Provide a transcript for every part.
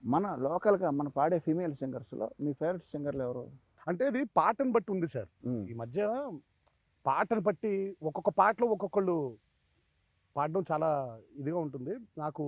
మన లోకల్గా మన పాడే ఫీమేల్ సింగర్స్లో మీ ఫేవరెట్ సింగర్లు ఎవరు అంటే ఇది పాటను బట్టి ఉంది సార్ ఉమ్, ఈ మధ్య పాటను బట్టి ఒక్కొక్క పాటలో ఒక్కొక్కళ్ళు పాడడం చాలా ఇదిగా ఉంటుంది నాకు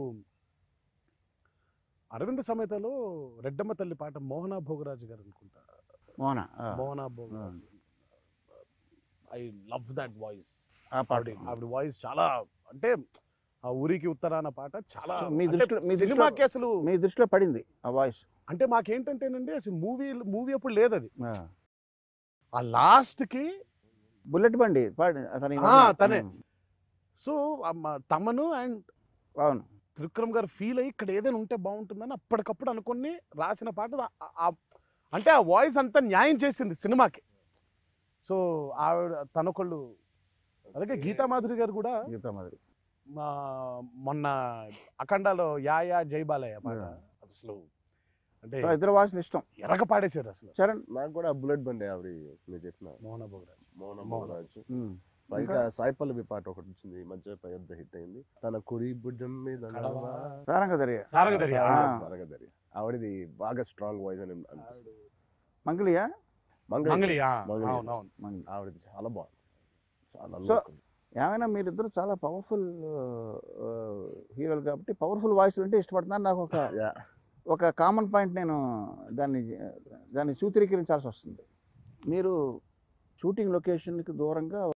అరవింద సమేతలో రెడ్డమ్మ తల్లి పాట మోహనా భోగరాజు గారు అనుకుంటా మోహన ఆ, Mohana Bhogaraju I love that voice ఆ పాట ఆవిడ ఆవిడ వాయిస్ చాలా అంటే ఆ ఊరికి ఉత్తరాన పాట చాలా So, మీ అంటే దృష్టిలో- మీ దృష్టిలో- సినిమాకి అసలు మీ దృష్టిలో పడింది ఆ వాయిస్ అంటే మాకేంటంటేనండి అసలు మూవీ మూవీ అప్పుడు లేదు అది ఆ లాస్ట్ కి బుల్లెట్ బండి పాడి అతని ఆ, తనే. సో తమను అండ్ అవును త్రివిక్రమ్ గారు ఫీల్ అయ్యి ఇక్కడ ఏదైనా ఉంటే బాగుంటుందని అప్పటికప్పుడు అనుకుని రాసిన పాట ఆ- ఆ- అంటే ఆ వాయిస్ అంతా న్యాయం చేసింది సినిమాకి సో ఆవిడ తనొకళ్ళు అలాగే గీతామాధురి గారు కూడా గీతా మాదిరి మా మొన్న అఖండాలో యా యా జై బాలయ్య పాట Yeah. అసలు అంటే సో ఇద్దరు వాయిస్లు ఇష్టం ఎరగ పాడేశారు అసలు చరణ్ నాకు కూడా బుల్లెట్ బండి ఆవిడ మీరు చెప్పిన మోహన భోగరాజ్ మౌన మౌన. మౌనరాజు ఉమ్. పైగా సాయి పల్లవి పాట ఒకటి వచ్చింది ఈ మధ్య పెద్ద హిట్ అయింది తన కుడి భుజం మీద కడవా. సారంగ దర్య సారంగధరి, ఆ. సారగదరి ఆవిడది బాగా స్ట్రాంగ్ వాయిస్ అని అనిపిస్తుంది మంగళియా మంగళ మంగళి ఆ, మంగళి. అవును అవును మంగళి ఆవిడది చాలా బాగుంది చాలా So, look. ఏమైనా మీరిద్దరు చాలా పవర్ఫుల్ హీరోలు కాబట్టి పవర్ఫుల్ వాయిస్ అంటే ఇష్టపడుతున్నారు నాకు ఒక Yeah. ఒక కామన్ పాయింట్ నేను దాన్ని దాన్ని సూత్రీకరించాల్సి వస్తుంది మీరు షూటింగ్ లొకేషన్కి దూరంగా